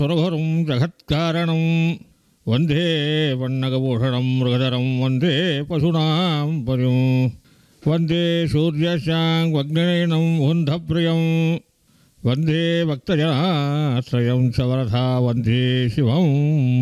சுரகரும் ஜகத்காரணம் வந்தே வண்ணகபூஷணம் மிருகதரம் வந்தே பசுனாம் பரியும் வந்தே சூரியசாங் வக்னேனம் உந்தப்பிரியம் வந்தே பக்தஜனாசிரயம் சவரதா வந்தே சிவம்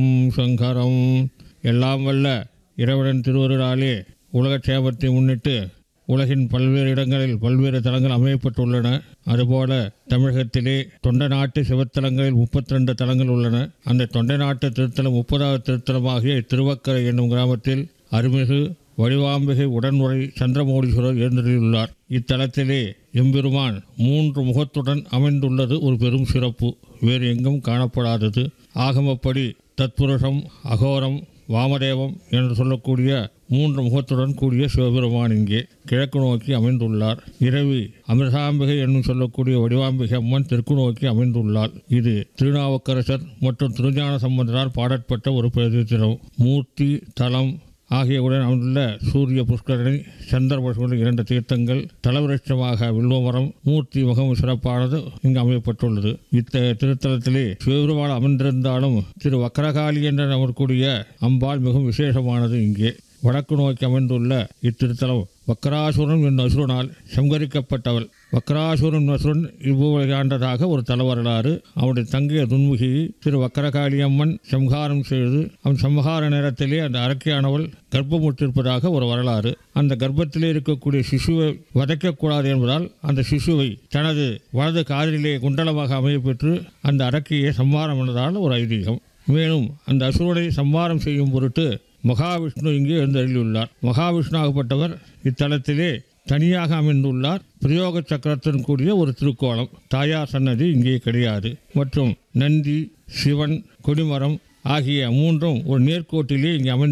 சங்கரம் எல்லாம் வல்ல இறைவனின் திருவருளாலே உலகக் சேமத்தை முன்னிட்டு உலகின் பல்வேறு இடங்களில் பல்வேறு தலங்கள் அமையப்பட்டுள்ளன அதுபோல தமிழகத்திலே தொண்டை நாட்டு சிவத்தலங்களில் முப்பத்தி ரெண்டு தலங்கள் உள்ளன அந்த தொண்டை நாட்டு திருத்தலம் முப்பதாவது திருத்தலமாகிய திருவக்கரை என்னும் கிராமத்தில் அருள்மிகு வடிவாம்பிகை உடன்முறை சந்திரமௌலீஸ்வரர் எழுந்தருளியுள்ளார் இத்தலத்திலே எம்பெருமான் மூன்று முகத்துடன் அமைந்துள்ளது ஒரு பெரும் சிறப்பு வேறு எங்கும் காணப்படாதது ஆகமப்படி தத்புருஷம் அகோரம் வாமதேவம் என்று சொல்லக்கூடிய மூன்று முகத்துடன் கூடிய சிவபெருமான் இங்கே கிழக்கு நோக்கி அமைந்துள்ளார் இரவி அமிர்தாம்பிகை என்னும் சொல்லக்கூடிய வடிவாம்பிகை அம்மன் தெற்கு நோக்கி அமைந்துள்ளார் இது திருநாவுக்கரசர் மற்றும் திருஞான சம்பந்தரால் பாடற்பட்ட ஒரு பிரதித்திரம் மூர்த்தி தலம் ஆகியவுடன் அமைந்துள்ள சூரிய புஷ்கரணி சந்திரபுஷ்கரணி இரண்டு தீர்த்தங்கள் தலவிருட்சமாக வில்வமரம் மூர்த்தி முகம் சிறப்பானது இங்கு அமையப்பட்டுள்ளது இத்தகைய திருத்தலத்திலே சிவபெருமான் அமர்ந்திருந்தாலும் திரு வக்கரகாளி என்று நமக்கூடிய அம்பாள் மிகவும் விசேஷமானது இங்கே வடக்கு நோக்கி அமைந்துள்ள இத்திருத்தலம் வக்கராசுரன் என்னும் அசுரனால் சங்கரிக்கப்பட்டவள் வக்கராசுரன் அசுரன் இவ்வுலகை ஆண்டதாக ஒரு தல வரலாறு அவனுடைய தங்கைய துன்முகி திரு வக்கரகாளி அம்மன் சம்ஹாரம் செய்து அவன் சம்ஹார நேரத்திலே அந்த அரக்கியானவள் கர்ப்பமுற்றிருப்பதாக ஒரு வரலாறு அந்த கர்ப்பத்திலே இருக்கக்கூடிய சிசுவை வதைக்கக்கூடாது என்பதால் அந்த சிசுவை தனது வலது காதிலே குண்டலமாக அமையப்பெற்று அந்த அரக்கியை சம்ஹாரம் பண்ணதால் ஒரு ஐதீகம் மேலும் அந்த அசுரனை சம்ஹாரம் செய்யும் பொருட்டு மகாவிஷ்ணு இங்கே எழுந்தருளியுள்ளார் மகாவிஷ்ணுவாகப்பட்டவர் இத்தலத்திலே தனியாக அமைந்துள்ளார் பிரயோக சக்கரத்துடன் கூடிய ஒரு திருக்கோலம் தாயார் சன்னதி இங்கே கிடையாது மற்றும் நந்தி சிவன் கொடிமரம் ஆகிய மூன்றும் ஒரு நேர்கோட்டிலே இங்கே அமைந்து